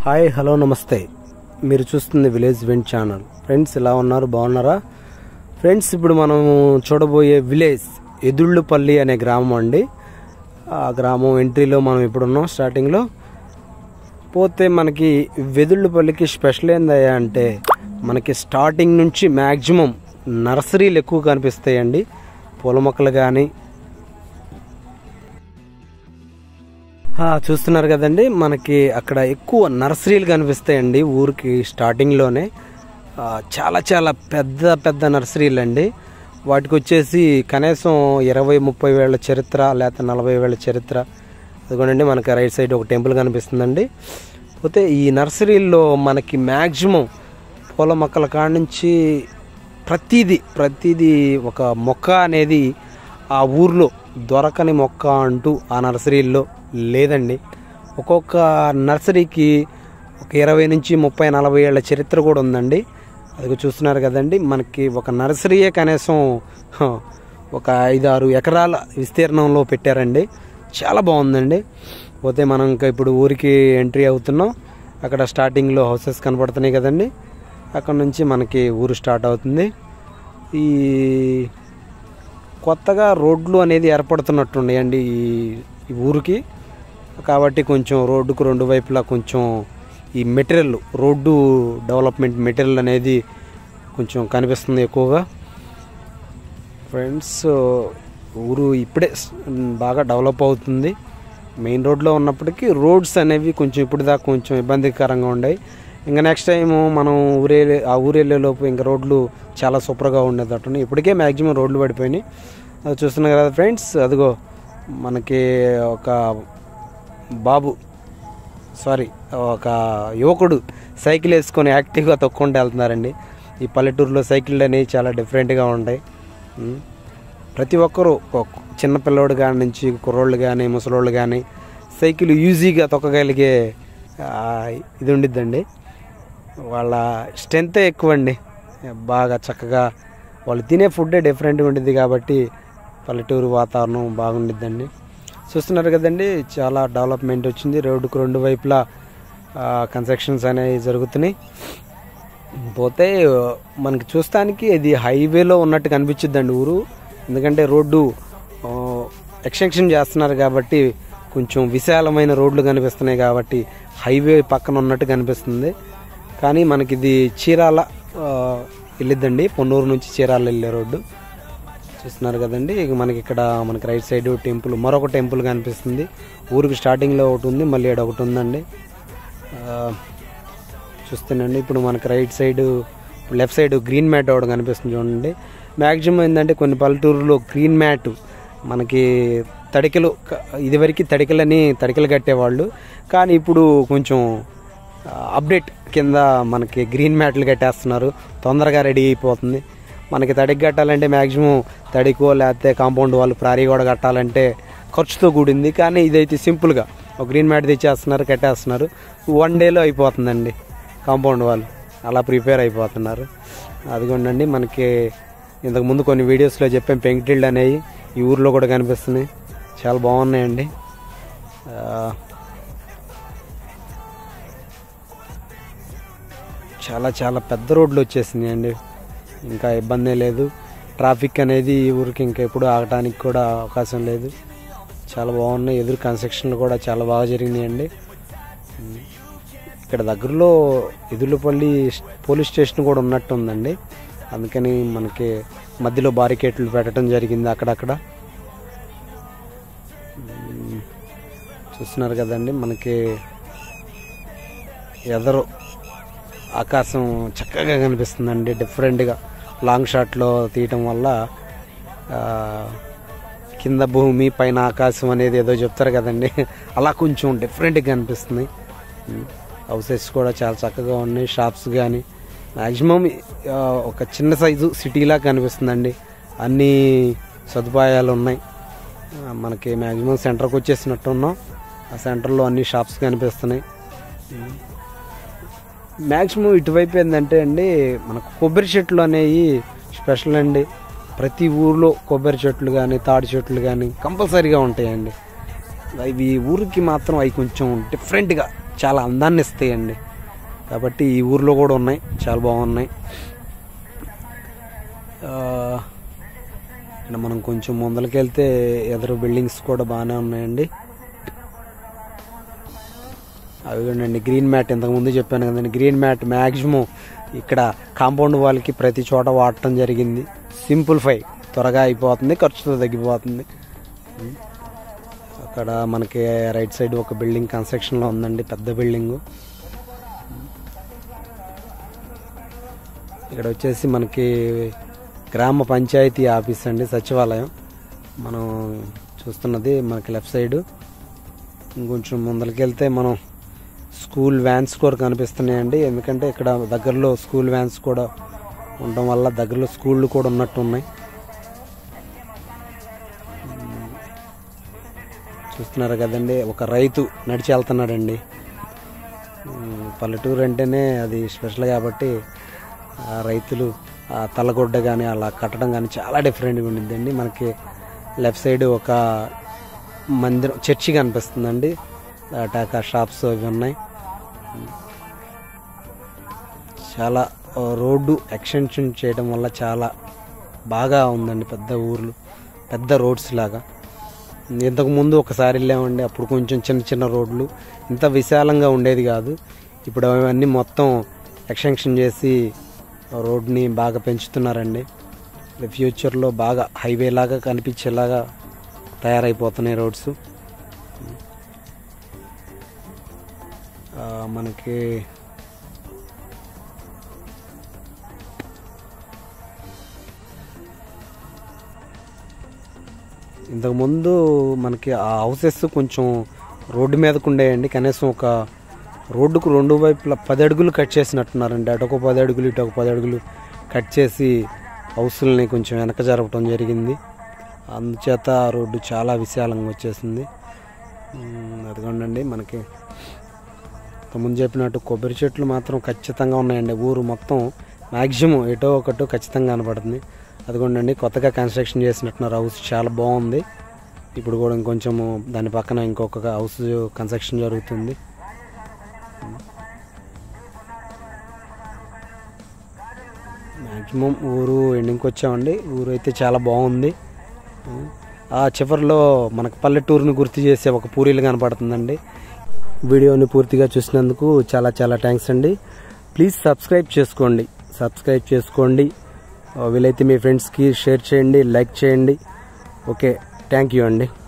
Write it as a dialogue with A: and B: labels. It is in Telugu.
A: హాయ్ హలో నమస్తే మీరు చూస్తుంది విలేజ్ వెంట్ ఛానల్ ఫ్రెండ్స్ ఎలా ఉన్నారు బాగున్నారా ఫ్రెండ్స్ ఇప్పుడు మనం చూడబోయే విలేజ్ ఎదుళ్ళుపల్లి అనే గ్రామం అండి ఆ గ్రామం ఎంట్రీలో మనం ఇప్పుడున్నాం స్టార్టింగ్లో పోతే మనకి వెదుళ్ళుపల్లికి స్పెషల్ ఏందయ్యా అంటే మనకి స్టార్టింగ్ నుంచి మ్యాక్సిమం నర్సరీలు ఎక్కువ కనిపిస్తాయండి పూల మొక్కలు కానీ ఆ, చూస్తున్నారు కదండి మనకి అక్కడ ఎక్కువ నర్సరీలు కనిపిస్తాయండి ఊరికి స్టార్టింగ్లోనే ఆ, చాలా చాలా పెద్ద పెద్ద నర్సరీలు అండి వాటికి వచ్చేసి కనీసం ఇరవై ముప్పై వేల చరిత్ర లేకపోతే నలభై వేల చరిత్ర అదిగోనండి మనకి రైట్ సైడ్ ఒక టెంపుల్ కనిపిస్తుందండి పోతే ఈ నర్సరీల్లో మనకి మ్యాక్సిమం పూల మొక్కల కాడ నుంచి ప్రతిదీ ప్రతిదీ ఒక మొక్క అనేది ఆ ఊర్లో దొరకని మొక్క అంటూ ఆ నర్సరీల్లో లేదండి ఒక్కొక్క నర్సరీకి ఒక ఇరవై నుంచి ముప్పై నలభై ఏళ్ళ చరిత్ర కూడా ఉందండి అది చూస్తున్నారు కదండి మనకి ఒక నర్సరీయే కనీసం హ, ఒక ఐదు ఆరు ఎకరాల విస్తీర్ణంలో పెట్టారండి చాలా బాగుందండి పోతే మనం ఇంకా ఇప్పుడు ఊరికి ఎంట్రీ అవుతున్నాం అక్కడ స్టార్టింగ్లో హౌసెస్ కనపడుతున్నాయి కదండి అక్కడ నుంచి మనకి ఊరు స్టార్ట్ అవుతుంది ఈ కొత్తగా రోడ్లు అనేది ఏర్పడుతున్నట్టున్నాయండి ఈ ఈ ఊరికి కాబట్టి కొంచెం రోడ్డుకు రెండు వైపులా కొంచెం ఈ మెటీరియల్ రోడ్డు డెవలప్మెంట్ మెటీరియల్ అనేది కొంచెం కనిపిస్తుంది ఎక్కువగా ఫ్రెండ్స్ ఊరు ఇప్పుడే స్- బాగా డెవలప్ అవుతుంది మెయిన్ రోడ్లో ఉన్నప్పటికీ రోడ్స్ అనేవి కొంచెం ఇప్పుడు దాకా కొంచెం ఇబ్బందికరంగా ఉన్నాయి ఇంకా నెక్స్ట్ టైం మనం ఊరే ఆ ఊరు వెళ్ళే లోపు ఇంకా రోడ్లు చాలా సూపర్గా ఉండేటట్టు ఇప్పటికే మ్యాక్సిమం రోడ్లు పడిపోయినాయి అది చూస్తున్నారు కదా ఫ్రెండ్స్ అదిగో మనకి ఒక బాబు సారీ ఒక యువకుడు సైకిల్ వేసుకొని యాక్టివ్గా తొక్కుంటూ వెళ్తున్నారండి ఈ పల్లెటూరులో సైకిళ్ళు అనేవి చాలా డిఫరెంట్గా ఉంటాయి ఉమ్. ప్రతి ఒక్కరూ ఒక చిన్న పిల్లోడు కాడి నుంచి కుర్రోళ్ళు కానీ ముసలోళ్ళు కానీ సైకిల్ ఈజీగా తొక్కగలిగే ఆ, ఇది ఉండిద్దండి వాళ్ళ స్ట్రెంతే ఎక్కువ అండి బాగా చక్కగా వాళ్ళు తినే ఫుడ్డే డిఫరెంట్గా ఉండిద్ది కాబట్టి పల్లెటూరు వాతావరణం బాగుండిద్దండి చూస్తున్నారు కదండి చాలా డెవలప్మెంట్ వచ్చింది రోడ్డుకు రెండు వైపులా కన్స్ట్రక్షన్స్ అనేవి జరుగుతున్నాయి పోతే మనకి చూస్తానికి ఇది హైవేలో ఉన్నట్టు కనిపించిద్దండి ఊరు ఎందుకంటే రోడ్డు ఆ, ఎక్స్టెన్షన్ చేస్తున్నారు కాబట్టి కొంచెం విశాలమైన రోడ్లు కనిపిస్తున్నాయి కాబట్టి హైవే పక్కన ఉన్నట్టు కనిపిస్తుంది కానీ మనకి ఇది చీరాల ఆ, వెళ్ళిద్దండి పొన్నూరు నుంచి చీరాల వెళ్ళే రోడ్డు చూస్తున్నారు కదండి ఇక మనకి ఇక్కడ మనకి రైట్ సైడ్ టెంపుల్ మరొక టెంపుల్ కనిపిస్తుంది ఊరికి స్టార్టింగ్లో ఒకటి ఉంది మళ్ళీ ఇక్కడ ఒకటి ఉందండి ఆ, చూస్తేనండి ఇప్పుడు మనకి right side left side green mat ఒకటి కనిపిస్తుంది చూడండి మ్యాక్సిమం ఏంటంటే కొన్ని పల్లెటూరులో గ్రీన్ మ్యాట్ మనకి తడికలు క- ఇదివరకు తడికలని తడికలు కట్టేవాళ్ళు కానీ ఇప్పుడు కొంచెం ఆ, అప్డేట్ కింద మనకి గ్రీన్ మ్యాట్లు కట్టేస్తున్నారు తొందరగా రెడీ అయిపోతుంది మనకి తడికి కట్టాలంటే మ్యాక్సిమం తడికో లేకపోతే కాంపౌండ్ వాళ్ళు ప్రారీ కూడా కట్టాలంటే ఖర్చుతో కూడింది కానీ ఇదైతే సింపుల్గా ఒక గ్రీన్ మ్యాట్ తెచ్చేస్తున్నారు కట్టేస్తున్నారు వన్ డేలో అయిపోతుందండి కాంపౌండ్ వాళ్ళు అలా ప్రిపేర్ అయిపోతున్నారు అదిగోండండి మనకి ఇంతకు ముందు కొన్ని వీడియోస్లో చెప్పాం పెంకిటిల్డ్ అనేవి ఈ ఊర్లో కూడా కనిపిస్తున్నాయి చాలా బాగున్నాయండి ఆ, చాలా చాలా పెద్ద రోడ్లు వచ్చేసినాయి అండి ఇంకా ఇబ్బంది లేదు ట్రాఫిక్ అనేది ఈ ఊరికి ఇంకా ఎప్పుడు ఆగటానికి కూడా అవకాశం లేదు చాలా బాగున్నాయి ఎదురు కన్స్ట్రక్షన్లు కూడా చాలా బాగా జరిగినాయండి ఉమ్. ఇక్కడ దగ్గరలో ఎదుర్లపల్లి పోలీస్ స్టేషన్ కూడా ఉన్నట్టు ఉందండి అందుకని మనకి మధ్యలో బారికేట్లు పెట్టడం జరిగింది అక్కడక్కడ ఉమ్. చూస్తున్నారు కదండి మనకి ఎదరు ఆకాశం చక్కగా కనిపిస్తుందండి డిఫరెంట్గా లాంగ్ షాట్లో తీయటం వల్ల ఆ, కింద భూమి పైన ఆకాశం అనేది ఏదో చెప్తారు కదండి అలా కొంచెం డిఫరెంట్గా కనిపిస్తుంది హౌసెస్ కూడా చాలా చక్కగా ఉన్నాయి షాప్స్ కానీ మ్యాక్సిమం ఒక చిన్న సైజు సిటీలా కనిపిస్తుందండి అన్ని సదుపాయాలు ఉన్నాయి ఆ, మనకి మ్యాక్సిమం సెంటర్కి వచ్చేసినట్టు ఉన్నాం ఆ సెంటర్లో అన్ని షాప్స్ కనిపిస్తున్నాయి మ్యాక్సిమం ఇటువైపు ఏంటంటే అండి మనకు కొబ్బరి చెట్లు అనేవి స్పెషల్ అండి ప్రతి ఊర్లో కొబ్బరి చెట్లు కానీ తాడి చెట్లు కానీ కంపల్సరీగా ఉంటాయండి అవి ఊరికి మాత్రం అవి కొంచెం డిఫరెంట్గా చాలా అందాన్ని ఇస్తాయండి కాబట్టి ఈ ఊర్లో కూడా ఉన్నాయి చాలా బాగున్నాయి ఆ, ఇక్కడ మనం కొంచెం ముందలకెళ్తే ఎదురు బిల్డింగ్స్ కూడా బాగానే ఉన్నాయండి అవి చూడండి గ్రీన్ మ్యాట్ ఇంతకుముందు చెప్పాను కదండి గ్రీన్ మ్యాట్ మ్యాక్సిమం ఇక్కడ కాంపౌండ్ వాళ్ళకి ప్రతి చోట వాడటం జరిగింది సింప్లిఫై త్వరగా అయిపోతుంది ఖర్చుతో తగ్గిపోతుంది అక్కడ మనకి రైట్ సైడ్ ఒక బిల్డింగ్ కన్స్ట్రక్షన్లో ఉందండి పెద్ద బిల్డింగ్ ఇక్కడ వచ్చేసి మనకి గ్రామ పంచాయతీ ఆఫీస్ అండి సచివాలయం మనం చూస్తున్నది మనకి లెఫ్ట్ సైడ్ ఇంకొంచెం ముందరికి వెళ్తే మనం స్కూల్ వ్యాన్స్ కూడా కనిపిస్తున్నాయండి ఎందుకంటే ఇక్కడ దగ్గరలో స్కూల్ వ్యాన్స్ కూడా ఉండడం వల్ల దగ్గరలో స్కూళ్ళు కూడా ఉన్నట్టు ఉన్నాయి చూస్తున్నారు కదండి ఒక రైతు నడిచి వెళ్తున్నాడండి ఉమ్, పల్లెటూరు అంటేనే అది స్పెషల్ కాబట్టి ఆ రైతులు ఆ తలగొడ్డ కానీ అలా కట్టడం కానీ చాలా డిఫరెంట్గా ఉండిద్దండి మనకి లెఫ్ట్ సైడ్ ఒక మందిరం చర్చి కనిపిస్తుందండి టాకా షాప్స్ అవి ఉన్నాయి చాలా ఆ, రోడ్డు ఎక్స్టెన్షన్ చేయడం వల్ల చాలా బాగా ఉందండి పెద్ద ఊర్లు పెద్ద రోడ్స్ లాగా ఇంతకు ముందు ఒకసారి వెళ్ళామండి అప్పుడు కొంచెం చిన్న చిన్న రోడ్లు ఇంత విశాలంగా ఉండేది కాదు ఇప్పుడు అవన్నీ మొత్తం ఎక్స్టెన్షన్ చేసి రోడ్ని బాగా పెంచుతున్నారండి ఫ్యూచర్లో బాగా హైవే లాగా కనిపించేలాగా తయారైపోతున్నాయి రోడ్స్ ఆ, మనకి ఇంతకుముందు మనకి ఆ హౌసెస్ కొంచెం రోడ్డు మీదకు ఉండేయండి కనీసం ఒక రోడ్డుకు రెండు వైపులా పది అడుగులు కట్ చేసినట్టున్నారండి అటు ఒక పది అడుగులు ఇటు ఒక పది అడుగులు కట్ చేసి హౌసుల్ని కొంచెం వెనక జరపడం జరిగింది అందుచేత ఆ రోడ్డు చాలా విశాలంగా వచ్చేసింది ఉమ్, అదిగోండండి మనకి ముందు చెప్పినట్టు కొబ్బరి చెట్లు మాత్రం ఖచ్చితంగా ఉన్నాయండి ఊరు మొత్తం మ్యాక్సిమం ఎటో ఒకటో ఖచ్చితంగా కనపడుతుంది అదిగోండండి కొత్తగా కన్స్ట్రక్షన్ చేసినట్టున్నారు హౌస్ చాలా బాగుంది ఇప్పుడు కూడా ఇంకొంచెము దాని పక్కన ఇంకొక హౌస్ కన్స్ట్రక్షన్ జరుగుతుంది మ్యాక్సిమం ఊరు ఎండింగ్కి వచ్చామండి ఊరు అయితే చాలా బాగుంది ఆ చివరిలో మనకు పల్లెటూరుని గుర్తు చేసే ఒక పూరీలు కనపడుతుందండి వీడియోని పూర్తిగా చూసినందుకు చాలా చాలా థ్యాంక్స్ అండి ప్లీజ్ సబ్స్క్రైబ్ చేసుకోండి సబ్స్క్రైబ్ చేసుకోండి ఆ, వీలైతే మీ ఫ్రెండ్స్కి షేర్ చేయండి లైక్ చేయండి ఓకే థ్యాంక్ యూ అండి